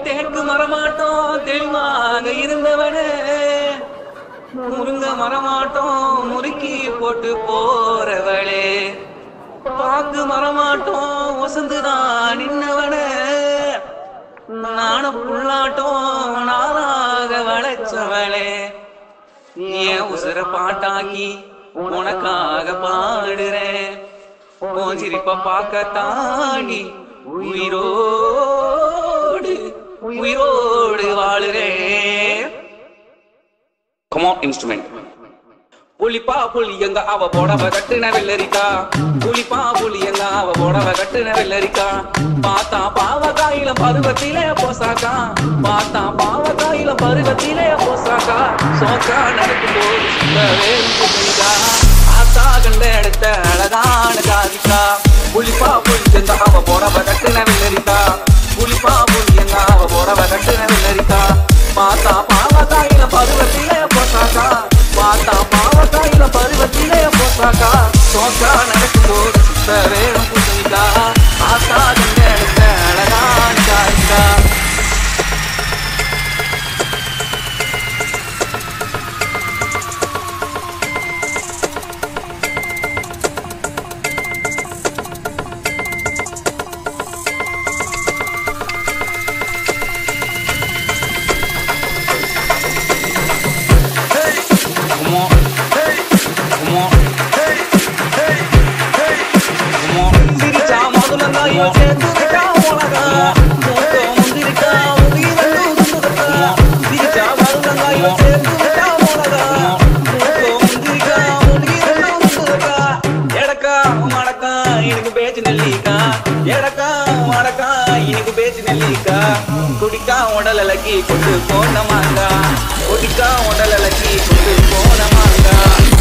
தேக்கு மரமாட்டோம் தெளிவாக இருந்தவனே முருங்க மரமாட்டோம் முறுக்கி போட்டு போறவளே பாக்கு மரமாட்டோம் ஒசந்துதான் நின்னவனே நானும் புள்ளாட்டம் நானாக வளைச்சவளே ஏன் உசுர பாட்டாக்கி உனக்காக பாடுறேன் உன் சிரிப்ப பார்க்கத்தாண்டி உயிரோடு உயிரோடு வாழுறேன் கமான் இன்ஸ்ட்ருமெண்ட் புலிப்பா புலி எங்க அவ போடவ கட்டுன வெள்ளரிக்கா புலிப்பா புலி எங்க அவ போடவ கட்டுன வெள்ளரிக்கா பார்த்தா பாவக்காயில பருவத்திலே போசாக்கா பார்த்தா பாவக்காயில பருவத்திலே போசாக்கா சோக்கா நடக்கும் போது வேறுக்கா ஆத்தா கண்ட எடுத்த அழகான காதிக்கா புலிப்பா புலி எங்க அவ போடவ கட்டுன வெள்ளரிக்கா புலிப்பா புலி எங்க அவ போடவ கட்டுன வெள்ளரிக்கா பார்த்தா பாவக்காயில பருவத்திலே போசாக்கா பார்த்தா பாவக்காயில பருவத்திலே போசாக்கா சோக்கா நடக்கும் போது சுத்த வேணும் புதுவிக்கா ஆத்தா கண்ட எடுத்த அழகான காதிக்கா Come on. Come on. Come on. சிரிச்சா மதுலங்காயோ சேர்ந்து விட்டா உலகா. மூத்தோ முந்திரிக்கா, உயிரெல்லாம் சுந்தரக்கா. சிரிச்சா மதுலங்காயோ சேர்ந்து விட்டா உலகா. மூத்தோ முந்திரிக்கா, உயிரெல்லாம் சுந்தரக்கா. எடக்கா, மடக்கா, எனக்கு பேச்சு நெல்லிக்கா. எடக்கா, மடக்கா, எனக்கு பேச்சு நெல்லிக்கா. குடிக்கா உடல் அலக்கி கொண்டு போன மாங்கா குடிக்கா உடல் அலக்கி கொண்டு போன மாங்கா